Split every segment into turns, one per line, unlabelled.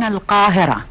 القاهرة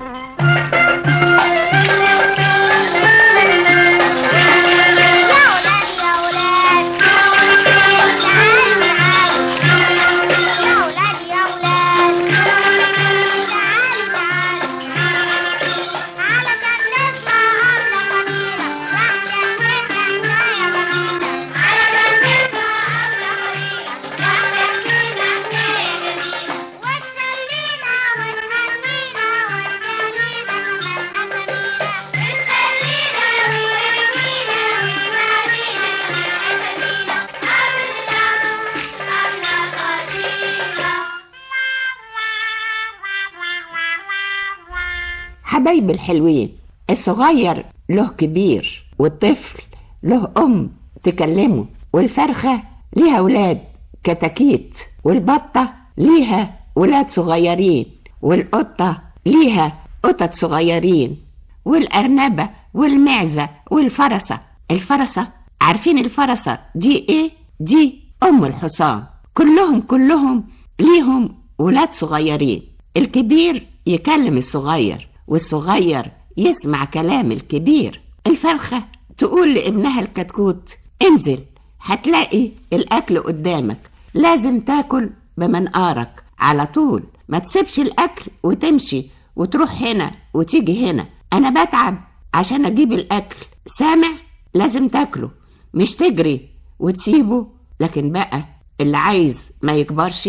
حبايب الحلوين الصغير له كبير والطفل له أم تكلمه والفرخة ليها ولاد كتاكيت والبطة ليها ولاد صغيرين والقطة ليها قطط صغيرين والأرنبة والمعزة والفرسة الفرسة عارفين الفرسة دي ايه؟ دي أم الحصان كلهم كلهم ليهم ولاد صغيرين الكبير يكلم الصغير والصغير يسمع كلام الكبير الفرخة تقول لابنها الكتكوت انزل هتلاقي الأكل قدامك لازم تاكل بمنقارك على طول ما تسيبش الأكل وتمشي وتروح هنا وتيجي هنا أنا بتعب عشان أجيب الأكل سامع لازم تاكله مش تجري وتسيبه لكن بقى اللي عايز ما يكبرش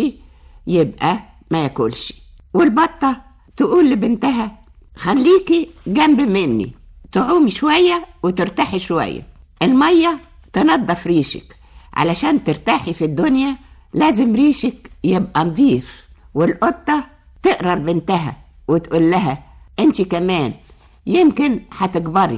يبقى ما ياكلش والبطة تقول لبنتها خليكي جنب مني تعومي شوية وترتاحي شوية المية تنضف ريشك علشان ترتاحي في الدنيا لازم ريشك يبقى نضيف والقطة تقرر بنتها وتقول لها انت كمان يمكن هتكبري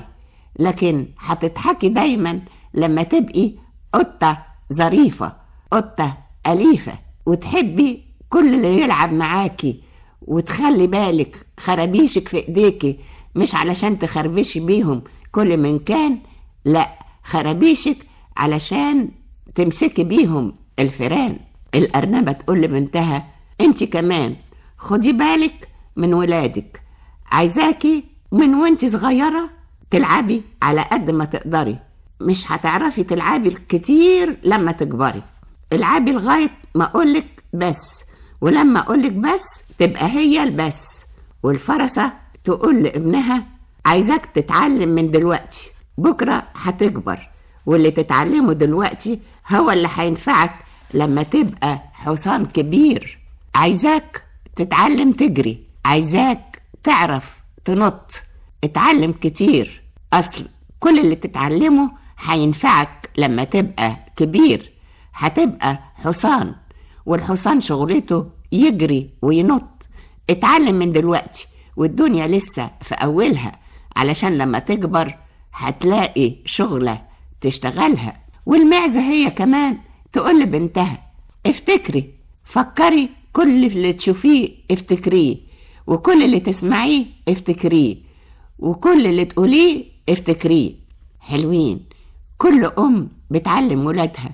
لكن هتضحكي دايما لما تبقي قطة ظريفة قطة أليفة وتحبي كل اللي يلعب معاكي وتخلي بالك خرابيشك في ايديكي مش علشان تخربشي بيهم كل من كان لا خرابيشك علشان تمسكي بيهم الفيران الأرنبة تقول لبنتها انت كمان خدي بالك من ولادك عايزاكي من وانت صغيرة تلعبي على قد ما تقدري مش هتعرفي تلعبي كتير لما تكبري العبي لغاية ما أقولك بس ولما أقولك بس تبقى هي البس والفرسة تقول لابنها عايزاك تتعلم من دلوقتي بكرة هتكبر واللي تتعلمه دلوقتي هو اللي هينفعك لما تبقى حصان كبير عايزاك تتعلم تجري عايزاك تعرف تنط اتعلم كتير أصل كل اللي تتعلمه هينفعك لما تبقى كبير هتبقى حصان والحصان شغلته يجري وينط اتعلم من دلوقتي والدنيا لسه في أولها علشان لما تكبر هتلاقي شغلة تشتغلها والمعزة هي كمان تقول لبنتها افتكري فكري كل اللي تشوفيه افتكريه وكل اللي تسمعيه افتكريه وكل اللي تقوليه افتكريه حلوين كل أم بتعلم ولادها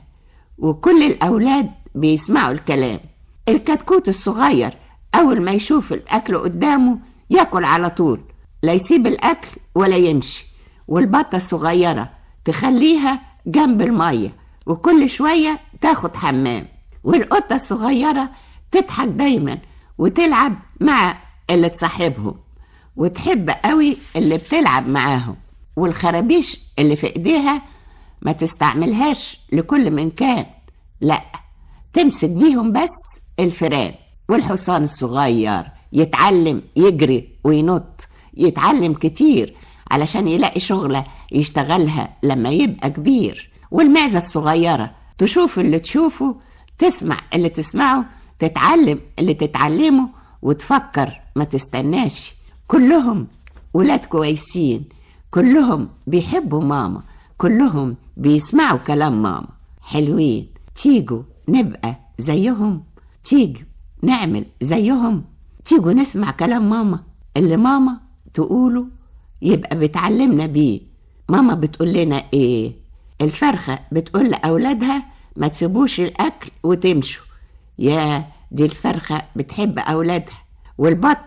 وكل الأولاد بيسمعوا الكلام الكتكوت الصغير أول ما يشوف الأكل قدامه ياكل على طول لا يسيب الأكل ولا يمشي والبطة الصغيرة تخليها جنب المية وكل شوية تاخد حمام والقطة الصغيرة تضحك دايما وتلعب مع اللي تصاحبهم وتحب قوي اللي بتلعب معاهم والخرابيش اللي في ايديها ما تستعملهاش لكل من كان لا تمسك بيهم بس الفيران والحصان الصغير يتعلم يجري وينط يتعلم كتير علشان يلاقي شغلة يشتغلها لما يبقى كبير والمعزة الصغيرة تشوف اللي تشوفه تسمع اللي تسمعه تتعلم اللي تتعلمه وتفكر ما تستناش كلهم ولاد كويسين كلهم بيحبوا ماما كلهم بيسمعوا كلام ماما حلوين تيجوا نبقى زيهم تيجوا نعمل زيهم تيجوا نسمع كلام ماما اللي ماما تقوله يبقى بتعلمنا بيه ماما بتقول لنا ايه الفرخة بتقول لأولادها ما تسيبوش الأكل وتمشوا يا دي الفرخة بتحب أولادها والبطة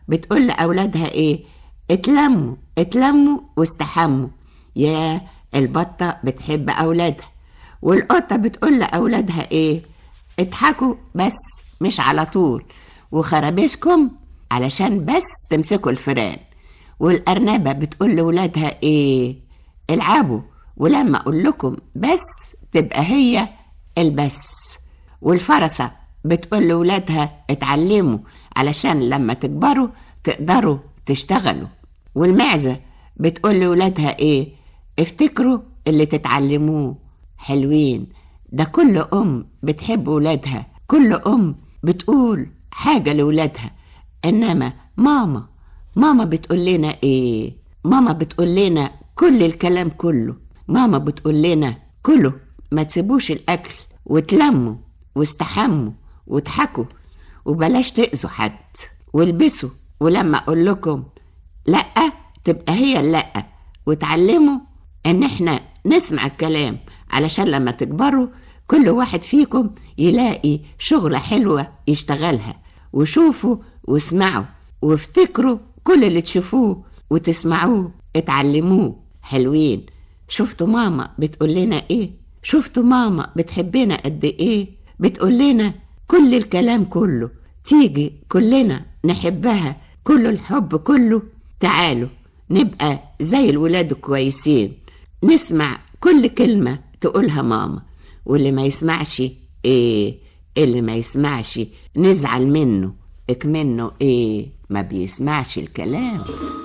بتقول لأولادها إيه اتلموا اتلموا واستحموا يا البطة بتحب أولادها والقطة بتقول لأولادها إيه اضحكوا بس مش على طول وخرابيشكم علشان بس تمسكوا الفيران والأرنبة بتقول لولادها إيه العبوا ولما أقول لكم بس تبقى هي البس والفرسة بتقول لولادها اتعلموا علشان لما تكبروا تقدروا تشتغلوا والمعزة بتقول لولادها ايه افتكروا اللي تتعلموه حلوين ده كل أم بتحب ولادها كل أم بتقول حاجة لولادها إنما ماما ماما بتقول لنا إيه ماما بتقول لنا كل الكلام كله ماما بتقول لنا كله ما تسيبوش الأكل وتلموا واستحموا واضحكوا وبلاش تأذوا حد والبسوا ولما أقول لكم لأ تبقى هي اللأ وتعلموا إن إحنا نسمع الكلام علشان لما تكبروا كل واحد فيكم يلاقي شغلة حلوة يشتغلها وشوفوا واسمعوا وافتكروا كل اللي تشوفوه وتسمعوه اتعلموه حلوين شفتوا ماما بتقول لنا ايه شفتوا ماما بتحبنا قد ايه بتقول لنا كل الكلام كله تيجي كلنا نحبها كل الحب كله تعالوا نبقى زي الولاد الكويسين نسمع كل كلمة تقولها ماما واللي ما يسمعش ايه اللي ما يسمعش نزعل منه اكمنه ايه ما بيسمعش الكلام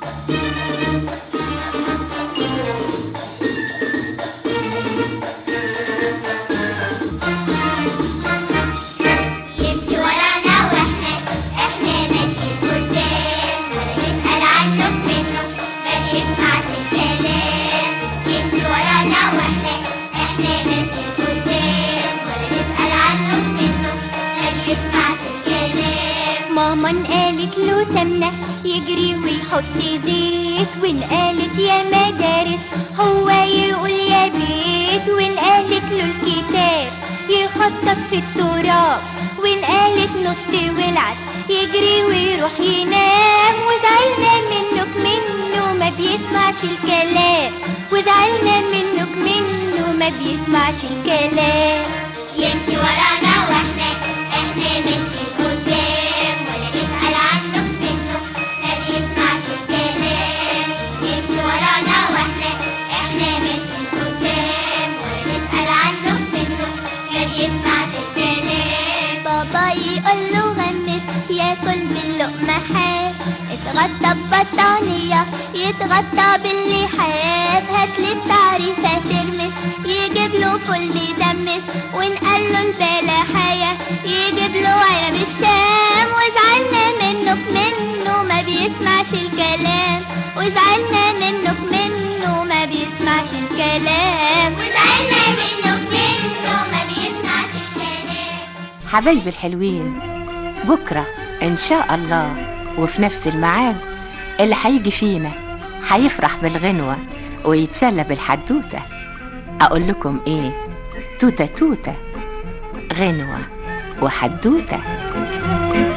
يمشي ورانا واحنا احنا ماشيين قدام ولا نسأل عنه منه ما بيسمعش الكلام يمشي ورانا واحنا احنا ماشيين قدام ولا نسأل عنه منه ما بيسمعش الكلام
ماما انقالت له سمنة يجري ويحط زيت وانقالت يا مدارس هو يقول يا بيت وانقالت له الكتاب يخطط في التراب وانقالت نط والعب يجري ويروح ينام وزعلنا منك منه ما بيسمعش الكلام وزعلنا منك منه ما بيسمعش الكلام
يمشي ورانا واحنا احنا ماشيين قدام ولا نسأل عنه منه ما بيسمعش الكلام يمشي ورانا واحنا احنا ماشيين قدام ولا نسأل عنه منه ما بيسمعش الكلام
بابا يقول له غمس ياكل باللقمة حاف اتغطى ببطانية يتغطى باللحاف هاتلي بتعريفة ترمس يجيب له فول مدمس ونقال له البلحية يجيب له عنب الشام وزعلنا منك منه ما بيسمعش الكلام وزعلنا منك منه ما بيسمعش الكلام
وزعلنا منه منه ما بيسمعش الكلام
حبايبي الحلوين بكرة إن شاء الله وفي نفس الميعاد اللي هيجي فينا هيفرح بالغنوة ويتسلى بالحدوتة أقول لكم إيه توتة توتة غنوة وحدوتة